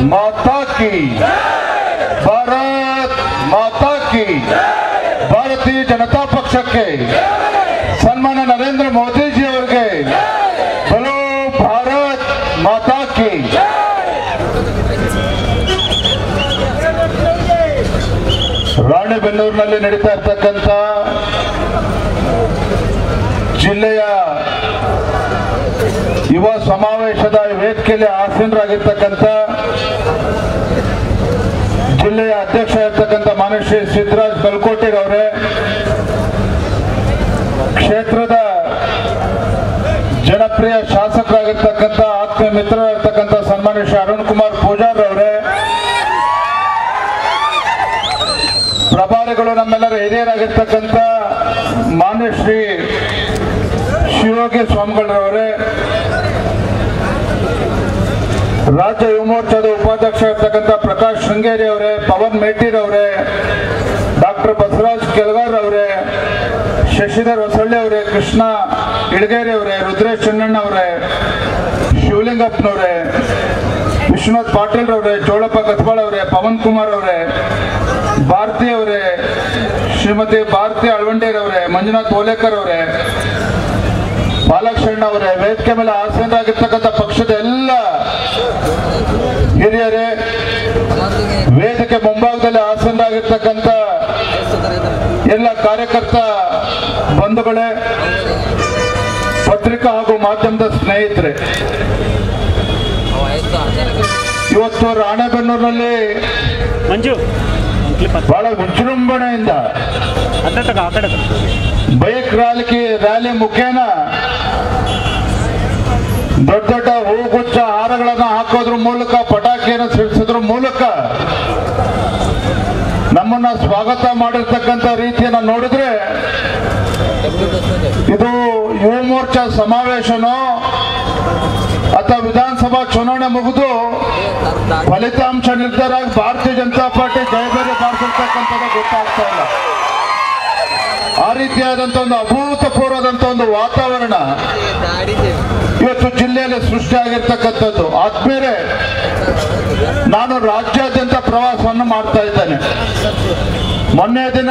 ಮಾತಾ ಕಿ ಭಾರತ್ ಮಾತಾ ಕಿ ಭಾರತೀಯ ಜನತಾ ಪಕ್ಷಕ್ಕೆ ಸನ್ಮಾನ ನರೇಂದ್ರ ಮೋದಿಜಿ ಅವರಿಗೆ ಬಲೋ ಭಾರತ್ ಮಾತಾ ಕಿ ರಾಣೆಬೆನ್ನೂರಿನಲ್ಲಿ ನಡೀತಾ ಇರ್ತಕ್ಕಂಥ ಜಿಲ್ಲೆಯ ಯುವ ಸಮಾವೇಶದ ವೇದಿಕೆಯಲ್ಲಿ ಆಸೀನರಾಗಿರ್ತಕ್ಕಂಥ ಜಿಲ್ಲೆಯ ಅಧ್ಯಕ್ಷ ಇರ್ತಕ್ಕಂಥ ಮಾನ್ಯ ಶ್ರೀ ಸಿದ್ದರಾಜ್ ಕಲ್ಕೋಟಿರವರೇ ಕ್ಷೇತ್ರದ ಜನಪ್ರಿಯ ಶಾಸಕರಾಗಿರ್ತಕ್ಕಂಥ ಆತ್ಮೀಯ ಮಿತ್ರರಾಗಿರ್ತಕ್ಕಂಥ ಸನ್ಮಾನ್ಯ ಶ್ರೀ ಅರುಣ್ ಕುಮಾರ್ ಪೂಜಾರ್ ಅವರೇ ಪ್ರಭಾರಿಗಳು ನಮ್ಮೆಲ್ಲರ ಹಿರಿಯರಾಗಿರ್ತಕ್ಕಂಥ ಮಾನ್ಯ ಶ್ರೀ ಶಿವಯೋಗಿ ಸ್ವಾಮಿಗಳವರೇ ರಾಜ್ಯ ಯುವ ಮೋರ್ಚಾದ ಉಪಾಧ್ಯಕ್ಷ ಇರ್ತಕ್ಕಂಥ ಪ್ರಕಾಶ್ ಶೃಂಗೇರಿ ಅವರೇ ಪವನ್ ಮೇಟಿರ್ ಅವರೇ ಡಾಕ್ಟರ್ ಬಸವರಾಜ್ ಕೆಳಗಾರ್ ಅವರೇ ಶಶಿಧರ್ ಹೊಸಳ್ಳಿ ಅವರೇ ಕೃಷ್ಣ ಇಳಗೇರಿ ಅವರೇ ರುದ್ರೇಶ್ ಚೆನ್ನಣ್ಣ ಅವರೇ ಶಿವಲಿಂಗಪ್ಪನವರೇ ವಿಶ್ವನಾಥ್ ಪಾಟೀಲ್ ಅವರೇ ಚೋಳಪ್ಪ ಕತ್ಬಾಳ್ ಅವರೇ ಪವನ್ ಕುಮಾರ್ ಅವರೇ ಭಾರತಿ ಅವರೇ ಶ್ರೀಮತಿ ಭಾರತಿ ಅಳ್ವಂಡೇರ್ ಅವರೇ ಮಂಜುನಾಥ್ ಓಲೇಕರ್ ಅವರೇ ಬಾಲಕೃಷ್ಣ ಅವರೇ ವೇದಿಕೆ ಮೇಲೆ ಆಸೀನರಾಗಿರ್ತಕ್ಕಂಥ ಪಕ್ಷದ ಎಲ್ಲ ಹಿರಿಯರೇ ವೇದಿಕೆ ಮುಂಭಾಗದಲ್ಲಿ ಆಸೀನರಾಗಿರ್ತಕ್ಕಂಥ ಎಲ್ಲ ಕಾರ್ಯಕರ್ತ ಬಂಧುಗಳೇ ಪತ್ರಿಕಾ ಹಾಗೂ ಮಾಧ್ಯಮದ ಸ್ನೇಹಿತರೆ ಇವತ್ತು ರಾಣೆಬೆನ್ನೂರಿನಲ್ಲಿ ಮಂಜು ಒಂದ್ ಕ್ಲಿಪ್ ಹತ್ತು ಬಹಳ ವಿಜೃಂಭಣೆಯಿಂದ ಅದೇ ತಗ ಆ ಕಡೆ ತಗೋ. ಬೈಕ್ ರ್ಯಾಲಿ ರ್ಯಾಲಿ ಮುಖೇನ ದೊಡ್ಡ ದೊಡ್ಡ ಹೂಗುಚ್ಚ ಹಾರಗಳನ್ನ ಹಾಕೋದ್ರ ಮೂಲಕ ಪಟಾಕಿಯನ್ನು ಸಿಡಿಸೋದ್ರ ಮೂಲಕ ನಮ್ಮನ್ನ ಸ್ವಾಗತ ಮಾಡಿರ್ತಕ್ಕಂಥ ರೀತಿಯನ್ನ ನೋಡಿದ್ರೆ ಇದು ಯುವ ಮೋರ್ಚಾ ಸಮಾವೇಶನೋ ಅಥವಾ ವಿಧಾನಸಭಾ ಚುನಾವಣೆ ಮುಗಿದು ಫಲಿತಾಂಶ ನಿರ್ಧಾರ ಆಗಿ ಭಾರತೀಯ ಜನತಾ ಪಾರ್ಟಿ ಜಯಬೇರಿ ಬಾರಿಸಿರ್ತಕ್ಕಂಥದ್ದು ಗೊತ್ತಾಗ್ತಾ ಇಲ್ಲ ಆ ರೀತಿಯಾದಂತ ಒಂದು ಅಭೂತಪೂರ್ವದಂತ ಒಂದು ವಾತಾವರಣ ಇವತ್ತು ಜಿಲ್ಲೆಯಲ್ಲಿ ಸೃಷ್ಟಿಯಾಗಿರ್ತಕ್ಕಂಥದ್ದು ಆದ್ಮೇಲೆ ನಾನು ರಾಜ್ಯಾದ್ಯಂತ ಪ್ರವಾಸವನ್ನು ಮಾಡ್ತಾ ಇದ್ದೇನೆ ಮೊನ್ನೆ ದಿನ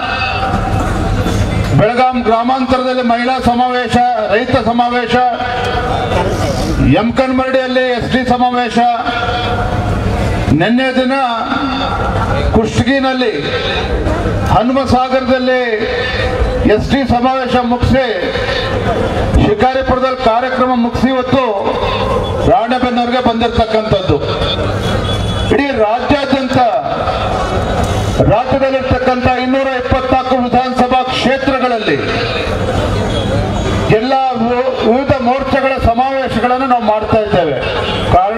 ಬೆಳಗಾಂ ಗ್ರಾಮಾಂತರದಲ್ಲಿ ಮಹಿಳಾ ಸಮಾವೇಶ ರೈತ ಸಮಾವೇಶ ಯಮಕನ್ಮರಡಿಯಲ್ಲಿ ಎಸ್ ಟಿ ಸಮಾವೇಶ ನಿನ್ನೆ ದಿನ ಕುಷ್ಟಗಿನಲ್ಲಿ ಹನುಮಸಾಗರದಲ್ಲಿ ಎಸ್ ಟಿ ಸಮಾವೇಶ ಮುಗಿಸಿ ಶಿಕಾರಿಪುರದಲ್ಲಿ ಕಾರ್ಯಕ್ರಮ ಮುಗಿಸಿ ಇವತ್ತು ರಾಣೆಬೆನ್ನೂರಿಗೆ ಬಂದಿರತಕ್ಕಂಥದ್ದು ಇಡೀ ರಾಜ್ಯಾದ್ಯಂತ ರಾಜ್ಯದಲ್ಲಿರ್ತಕ್ಕಂಥ ಇನ್ನೂರ ಇಪ್ಪತ್ನಾಲ್ಕು ವಿಧಾನಸಭಾ ಕ್ಷೇತ್ರಗಳಲ್ಲಿ ಎಲ್ಲ ವಿ- ವಿವಿಧ ಮೋರ್ಚಾಗಳ ಸಮಾವೇಶಗಳನ್ನು ನಾವು ಮಾಡ್ತಾ ಇದ್ದೇವೆ ಕಾರಣ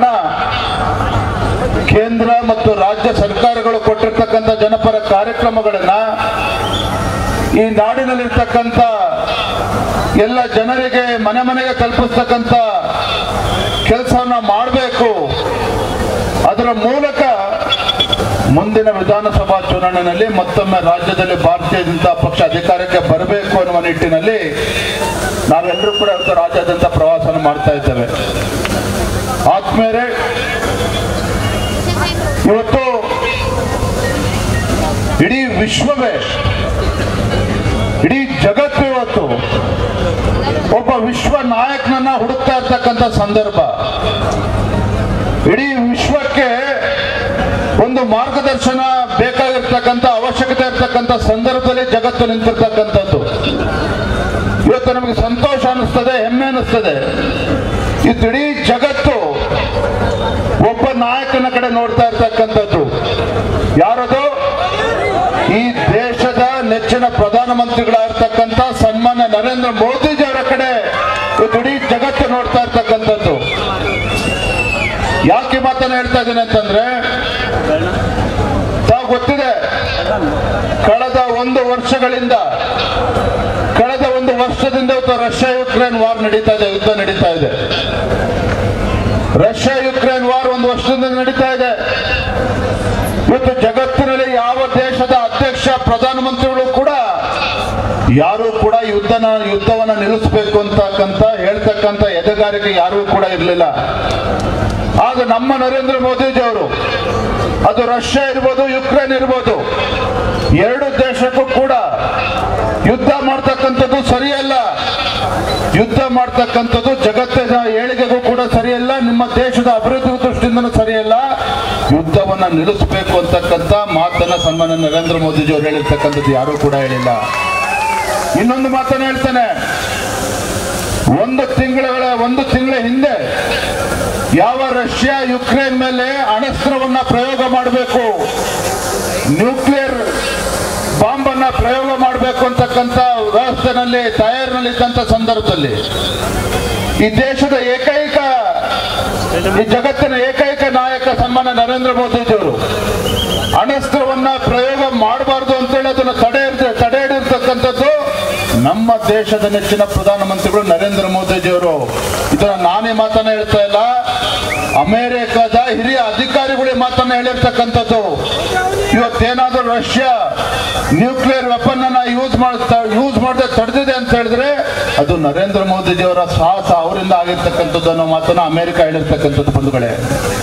ಕೇಂದ್ರ ಮತ್ತು ರಾಜ್ಯ ಸರ್ಕಾರಗಳು ಕೊಟ್ಟಿರ್ತಕ್ಕಂಥ ಜನಪರ ಕಾರ್ಯಕ್ರಮಗಳನ್ನ ಈ ನಾಡಿನಲ್ಲಿರ್ತಕ್ಕಂಥ ಎಲ್ಲ ಜನರಿಗೆ ಮನೆ ಮನೆಗೆ ತಲುಪಿಸ್ತಕ್ಕಂಥ ಕೆಲಸವನ್ನ ಮಾಡಬೇಕು ಅದರ ಮೂಲಕ ಮುಂದಿನ ವಿಧಾನಸಭಾ ಚುನಾವಣೆಯಲ್ಲಿ ಮತ್ತೊಮ್ಮೆ ರಾಜ್ಯದಲ್ಲಿ ಭಾರತೀಯ ಜನತಾ ಪಕ್ಷ ಅಧಿಕಾರಕ್ಕೆ ಬರಬೇಕು ಅನ್ನುವ ನಿಟ್ಟಿನಲ್ಲಿ ನಾವೆಲ್ಲರೂ ಕೂಡ ಇವತ್ತು ರಾಜ್ಯಾದ್ಯಂತ ಪ್ರವಾಸವನ್ನು ಮಾಡ್ತಾ ಇದ್ದೇವೆ ಆದ್ಮೇಲೆ ಇವತ್ತು ಇಡೀ ವಿಶ್ವವೇ ಇಡೀ ಜಗತ್ತು ಇವತ್ತು ಒಬ್ಬ ವಿಶ್ವ ನಾಯಕನನ್ನ ಹುಡುಕ್ತಾ ಇರ್ತಕ್ಕಂಥ ಸಂದರ್ಭ ಇಡೀ ವಿಶ್ವಕ್ಕೆ ಒಂದು ಮಾರ್ಗದರ್ಶನ ಬೇಕಾಗಿರ್ತಕ್ಕಂಥ ಅವಶ್ಯಕತೆ ಇರ್ತಕ್ಕಂಥ ಸಂದರ್ಭದಲ್ಲಿ ಜಗತ್ತು ನಿಂತಿರ್ತಕ್ಕಂಥದ್ದು ಇವತ್ತು ನಮಗೆ ಸಂತೋಷ ಅನಿಸ್ತದೆ ಹೆಮ್ಮೆ ಅನಿಸ್ತದೆ ಇದು ಇಡೀ ಜಗತ್ತು ಒಬ್ಬ ನಾಯಕನ ಕಡೆ ನೋಡ್ತಾ ಇರ್ತಕ್ಕಂಥದ್ದು ಯಾರದು ಈ ದೇಶದ ನೆಚ್ಚಿನ ಪ್ರಧಾನಮಂತ್ರಿಗಳಾಗಿರ್ತಕ್ಕಂಥ ಸನ್ಮಾನ್ಯ ನರೇಂದ್ರ ಮೋದಿಜಿ ಅವರ ಕಡೆ ಇವತ್ತು ಇಡೀ ಜಗತ್ತು ನೋಡ್ತಾ ಇರ್ತಕ್ಕಂಥದ್ದು ಯಾಕೆ ಮಾತನ್ನ ಹೇಳ್ತಾ ಇದ್ದೀನಿ ಅಂತಂದ್ರೆ ತಾವು ಗೊತ್ತಿದೆ ಕಳೆದ ಒಂದು ವರ್ಷಗಳಿಂದ ಕಳೆದ ಒಂದು ವರ್ಷದಿಂದ ಇವತ್ತು ರಷ್ಯಾ ಯುಕ್ರೇನ್ ವಾರ್ ನಡೀತಾ ಇದೆ ಯುದ್ಧ ನಡೀತಾ ಇದೆ ರಷ್ಯಾ ಯುಕ್ರೇನ್ ವಾರ್ ಒಂದು ವರ್ಷದಿಂದ ನಡೀತಾ ಇದೆ ಇವತ್ತು ಜಗತ್ತಿನಲ್ಲಿ ಯಾವ ದೇಶದ ಅಧ್ಯಕ್ಷ ಪ್ರಧಾನಮಂತ್ರಿಗಳು ಕೂಡ ಯಾರು ಕೂಡ ಯುದ್ಧನ ಯುದ್ಧವನ್ನ ನಿಲ್ಲಿಸಬೇಕು ಅಂತಕ್ಕಂತ ಹೇಳ್ತಕ್ಕಂತ ಎದೆಗಾರಿಕೆ ಯಾರೂ ಕೂಡ ಇರಲಿಲ್ಲ ಆಗ ನಮ್ಮ ನರೇಂದ್ರ ಮೋದಿಜಿ ಅವರು ಅದು ರಷ್ಯಾ ಇರ್ಬೋದು ಯುಕ್ರೇನ್ ಇರ್ಬೋದು ಎರಡು ದೇಶಕ್ಕೂ ಕೂಡ ಯುದ್ಧ ಮಾಡ್ತಕ್ಕಂಥದ್ದು ಸರಿಯಲ್ಲ ಯುದ್ಧ ಮಾಡ್ತಕ್ಕಂಥದ್ದು ಜಗತ್ತಿನ ಏಳಿಗೆಗೂ ಕೂಡ ಸರಿಯಲ್ಲ ನಿಮ್ಮ ದೇಶದ ಅಭಿವೃದ್ಧಿ ದೃಷ್ಟಿಯಿಂದನೂ ಸರಿಯಲ್ಲ ಯುದ್ಧವನ್ನ ನಿಲ್ಲಿಸಬೇಕು ಅಂತಕ್ಕಂಥ ಮಾತನ್ನ ಸನ್ಮಾನ್ಯ ನರೇಂದ್ರ ಮೋದಿಜಿ ಅವರು ಹೇಳಿರ್ತಕ್ಕಂಥದ್ದು ಯಾರೂ ಕೂಡ ಹೇಳಿಲ್ಲ ಇನ್ನೊಂದು ಮಾತನ್ನ ಹೇಳ್ತಾನೆ ಒಂದು ತಿಂಗಳ ಒಂದು ತಿಂಗಳ ಹಿಂದೆ ಯಾವ ರಷ್ಯಾ ಯುಕ್ರೇನ್ ಮೇಲೆ ಅಣಸ್ತ್ರವನ್ನ ಪ್ರಯೋಗ ಮಾಡಬೇಕು ನ್ಯೂಕ್ಲಿಯರ್ ಬಾಂಬ್ ಅನ್ನ ಪ್ರಯೋಗ ಮಾಡಬೇಕು ಅಂತಕ್ಕಂಥ ವ್ಯವಸ್ಥೆನಲ್ಲಿ ತಯಾರಿನಲ್ಲಿದ್ದಂಥ ಸಂದರ್ಭದಲ್ಲಿ ಈ ದೇಶದ ಏಕೈಕ ಈ ಜಗತ್ತಿನ ಏಕೈಕ ನಾಯಕ ಸನ್ಮಾನ ನರೇಂದ್ರ ಮೋದಿಜಿಯವರು ಅಣಸ್ತ್ರವನ್ನ ಪ್ರಯೋಗ ಮಾಡಬಾರ್ದು ಅಂತೇಳಿ ಅದನ್ನು ತಡೆ ತಡೆ ಹಿಡಿರ್ತಕ್ಕಂಥದ್ದು ನಮ್ಮ ದೇಶದ ನೆಚ್ಚಿನ ಪ್ರಧಾನಮಂತ್ರಿಗಳು ನರೇಂದ್ರ ಮೋದಿಜಿಯವರು ಇದನ್ನ ನಾನೇ ಮಾತನ್ನ ಹೇಳ್ತಾ ಇಲ್ಲ ಅಮೆರಿಕದ ಹಿರಿಯ ಅಧಿಕಾರಿಗಳೇ ಮಾತನ್ನ ಹೇಳಿರ್ತಕ್ಕಂಥದ್ದು ಇವತ್ತೇನಾದ್ರೂ ರಷ್ಯಾ ನ್ಯೂಕ್ಲಿಯರ್ ವೆಪನ್ ಅನ್ನ ಯೂಸ್ ಮಾಡ್ತಾ ಯೂಸ್ ಮಾಡದೆ ತಡೆದಿದೆ ಅಂತ ಹೇಳಿದ್ರೆ ಅದು ನರೇಂದ್ರ ಮೋದಿಜಿಯವರ ಸಾಹಸ ಅವರಿಂದ ಆಗಿರ್ತಕ್ಕಂಥದ್ದು ಅನ್ನೋ ಮಾತನ್ನ ಅಮೆರಿಕ ಹೇಳಿರ್ತಕ್ಕಂಥದ್ದು ಬಂಧುಗಳೇ